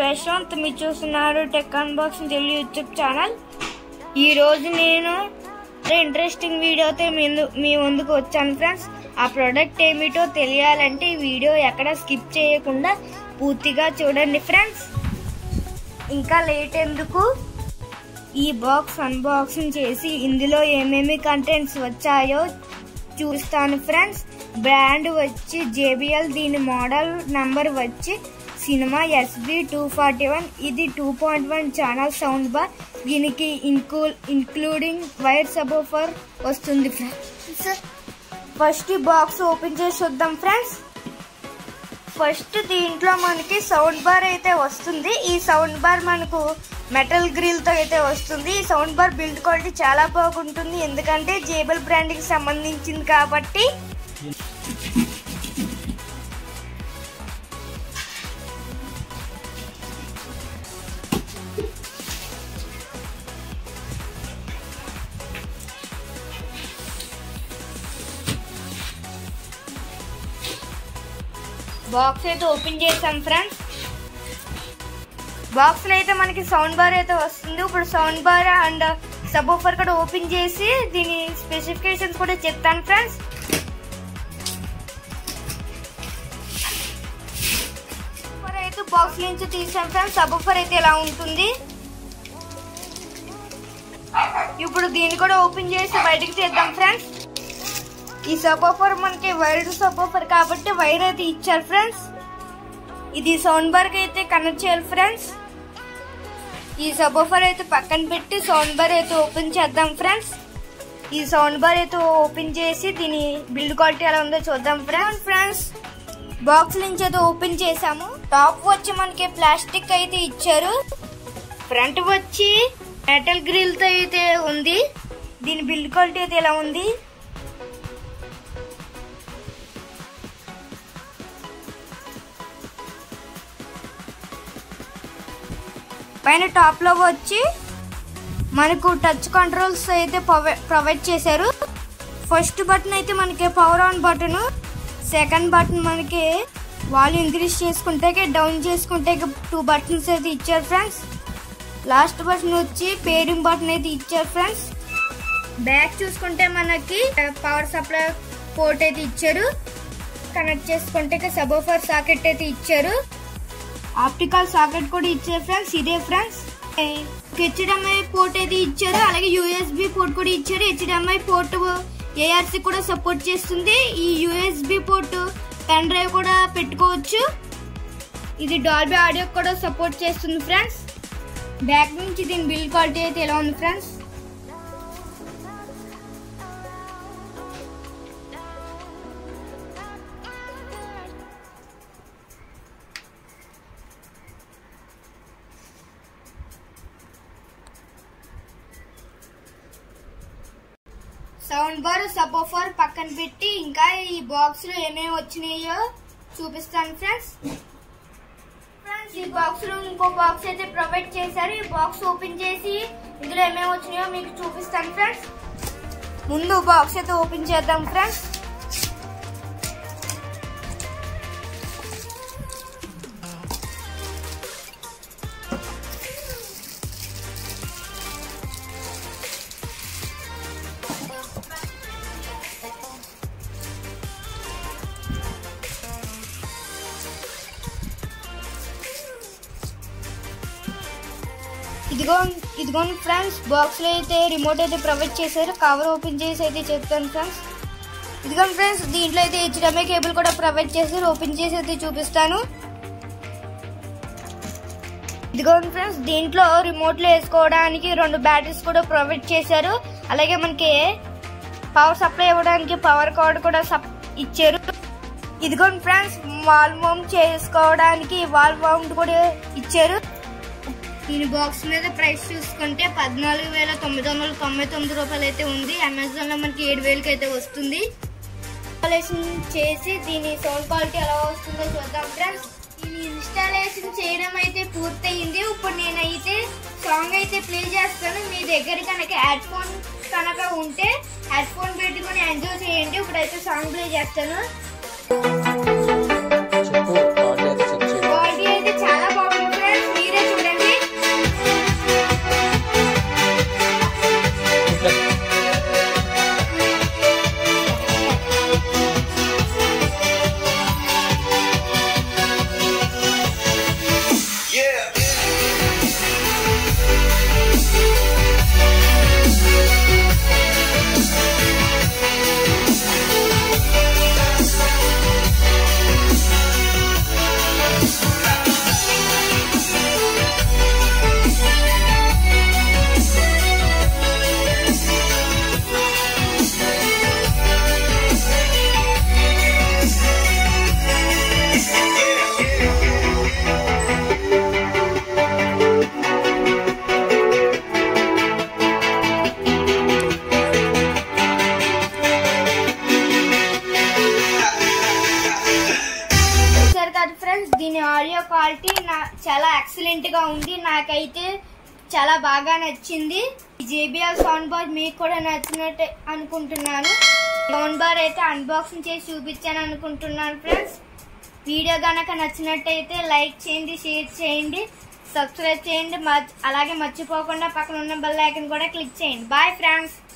యశ్వంత్ మీరు చూస్తున్నారు tech unboxing Telugu YouTube channel ఈ రోజు నేను ఇంట్రెస్టింగ్ వీడియోతో మీ ముందు- మీ ముందుకు వచ్చాను ఫ్రెండ్స్ ఆ ప్రోడక్ట్ ఏమిటో తెలియాలంటే ఈ వీడియో ఎక్కడ స్కిప్ చేయకుండా పూర్తిగా చూడండి ఫ్రెండ్స్ ఇంకా లేట్ ఎందుకు ఈ బాక్స్ అన్బాక్సింగ్ చేసి ఇందులో ఏమేమి కంటెంట్స్ వచ్చాయో చూస్తాను ఫ్రెండ్స్ బ్రాండ్ వచ్చి జేబిఎల్ దీని మోడల్ నంబర్ వచ్చి cinema SB two forty one ఇది two point one channel sound bar దీనికి ఇన్క్లూ ఇన్క్లూడింగ్ వైర్ సబోఫర్ వస్తుంది ఫ్రెండ్స్ ఫస్ట్ ఈ బాక్స్ ఓపెన్ చేసి చూద్దాం ఫ్రెండ్స్ ఫస్ట్ దీంట్లో మనకి సౌండ్ బార్ అయితే వస్తుంది ఈ సౌండ్ బార్ మనకు మెటల్ గ్రిల్ తో అయితే వస్తుంది ఈ సౌండ్ బార్ బిల్డ్ క్వాలిటీ చాలా బాగుంటుంది ఎందుకంటే జేబుల్ బ్రాండ్ కి సంబంధించింది కాబట్టి బాక్స్ అయితే ఓపెన్ చేసాం ఫ్రెండ్స్ బాక్స్ లో అయితే మనకి సౌండ్ బార్ అయితే వస్తుంది ఇప్పుడు సౌండ్ బార్ అండ్ సబ్ కూడా ఓపెన్ చేసి దీని స్పెసిఫికేషన్స్ కూడా చెప్తాను ఫ్రెండ్స్ అయితే బాక్స్ నుంచి తీసాం ఫ్రెండ్స్ సబ్ అయితే ఎలా ఉంటుంది ఇప్పుడు దీన్ని కూడా ఓపెన్ చేసి బయటికి తీద్దాం ఫ్రెండ్స్ ఈ సబోఫర్ మనకి వైర్డ్ సబోఫర్ కాబట్టి వైర్ అయితే ఇచ్చారు ఫ్రెండ్స్ ఇది సౌండ్ బార్ అయితే కనెక్ట్ చేయాలి ఫ్రెండ్స్ ఈ సబోఫర్ అయితే పక్కన పెట్టి సౌండ్ బార్ అయితే ఓపెన్ చేద్దాం ఫ్రెండ్స్ ఈ సౌండ్ బార్ అయితే ఓపెన్ చేసి దీని బిల్డ్ క్వాలిటీ ఎలా ఉందో చూద్దాం ఫ్రెండ్స్ ఫ్రెండ్స్ బాక్స్ నుంచి అయితే ఓపెన్ చేసాము టాప్ వచ్చి మనకి ప్లాస్టిక్ అయితే ఇచ్చారు ఫ్రంట్ వచ్చి మెటల్ గ్రిల్ తో అయితే ఉంది దీని బిల్డ్ క్వాలిటీ అయితే ఎలా ఉంది పైన టాప్ లో వచ్చి మనకు టచ్ కంట్రోల్స్ అయితే ప్రొవైడ్ చేశారు ఫస్ట్ బటన్ అయితే మనకి power on button second button మనకి వాల్యూమ్ ఇంక్రీజ్ చేసుకుంటే డౌన్ చేసుకుంటే టూ బటన్స్ అయితే ఇచ్చారు ఫ్రెండ్స్ లాస్ట్ బటన్ వచ్చి పేరింగ్ బటన్ అయితే ఇచ్చారు ఫ్రెండ్స్ బ్యాక్ చూసుకుంటే మనకి పవర్ సప్లై పోర్ట్ అయితే ఇచ్చారు కనెక్ట్ చేసుకుంటే సబోఫర్ సాకెట్ అయితే ఇచ్చారు ఆప్టికల్ సాకెట్ కూడా ఇచ్చారు ఫ్రెండ్స్ ఇదే ఫ్రెండ్స్ హెచ్డిఎంఐ పోర్ట్ అయితే ఇచ్చారు అలాగే యూఎస్బి పోర్ట్ కూడా ఇచ్చారు హెచ్డిఎంఐ పోర్ట్ ఏఆర్సి కూడా సపోర్ట్ చేస్తుంది ఈ యూఎస్బి పోర్ట్ పెన్ డ్రైవ్ కూడా పెట్టుకోవచ్చు ఇది డాల్బీ ఆడియో కూడా సపోర్ట్ చేస్తుంది ఫ్రెండ్స్ బ్యాక్ నుంచి దీని బిల్ క్వాలిటీ అయితే ఎలా ఉంది ఫ్రెండ్స్ సౌండ్ బార్ సబోఫర్ పక్కన పెట్టి ఇంకా ఈ బాక్స్ లో ఏమేమి వచ్చినాయో చూపిస్తాను ఫ్రెండ్స్ ఫ్రెండ్స్ ఈ బాక్స్ లో ఇంకో బాక్స్ అయితే ప్రొవైడ్ చేశారు ఈ బాక్స్ ఓపెన్ చేసి ఇందులో ఏమేమి వచ్చినాయో మీకు చూపిస్తాను ఫ్రెండ్స్ ముందు బాక్స్ అయితే ఓపెన్ చేద్దాం ఫ్రెండ్స్ ఇదిగో ఇదిగోండి ఫ్రెండ్స్ బాక్స్ లో అయితే రిమోట్ అయితే ప్రొవైడ్ చేశారు కవర్ ఓపెన్ చేసి అయితే చెప్తాను ఫ్రెండ్స్ ఇదిగోండి ఫ్రెండ్స్ దీంట్లో అయితే హెచ్డిఎంఐ కేబుల్ కూడా ప్రొవైడ్ చేశారు ఓపెన్ చేసి అయితే చూపిస్తాను ఇదిగోండి ఫ్రెండ్స్ దీంట్లో రిమోట్ లో వేసుకోవడానికి రెండు బ్యాటరీస్ కూడా ప్రొవైడ్ చేశారు అలాగే మనకి పవర్ సప్లై ఇవ్వడానికి పవర్ కార్డ్ కూడా సప్ ఇచ్చారు ఇదిగోండి ఫ్రెండ్స్ వాల్ మౌంట్ చేసుకోవడానికి వాల్ మౌంట్ కూడా ఇచ్చారు దీని బాక్స్ మీద ప్రైస్ చూసుకుంటే పద్నాలుగు వేల తొమ్మిది వందల తొంభై తొమ్మిది రూపాయలు అయితే ఉంది అమెజాన్ లో మనకి ఏడు వేలకి అయితే వస్తుంది ఇన్స్టాలేషన్ చేసి దీని సౌండ్ క్వాలిటీ ఎలా వస్తుందో చూద్దాం ఫ్రెండ్స్ దీని ఇన్స్టాలేషన్ చేయడం అయితే పూర్తయింది ఇప్పుడు నేనైతే సాంగ్ అయితే ప్లే చేస్తాను మీ దగ్గర కనుక హెడ్ ఫోన్ కనుక ఉంటే హెడ్ ఫోన్ పెట్టుకుని ఎంజాయ్ చేయండి ఇప్పుడైతే సాంగ్ ప్లే చేస్తాను చెప్పు ఆడియో అయితే చెక్ చేయి క్వాలిటీ అయితే చాలా బాగుంది ఫ్రెండ్స్ క్వాలిటీ నా చాలా ఎక్సలెంట్ గా ఉంది నాకైతే చాలా బాగా నచ్చింది జేబిఎల్ సౌండ్ బార్ మీకు కూడా నచ్చినట్టు అనుకుంటున్నాను సౌండ్ బార్ అయితే అన్బాక్సింగ్ చేసి చూపించాను అనుకుంటున్నాను ఫ్రెండ్స్ వీడియో గనక నచ్చినట్టయితే లైక్ చేయండి షేర్ చేయండి సబ్స్క్రైబ్ చేయండి మర్చి- అలాగే మర్చిపోకుండా పక్కన ఉన్న బెల్ ఐకన్ కూడా క్లిక్ చేయండి బాయ్ ఫ్రెండ్స్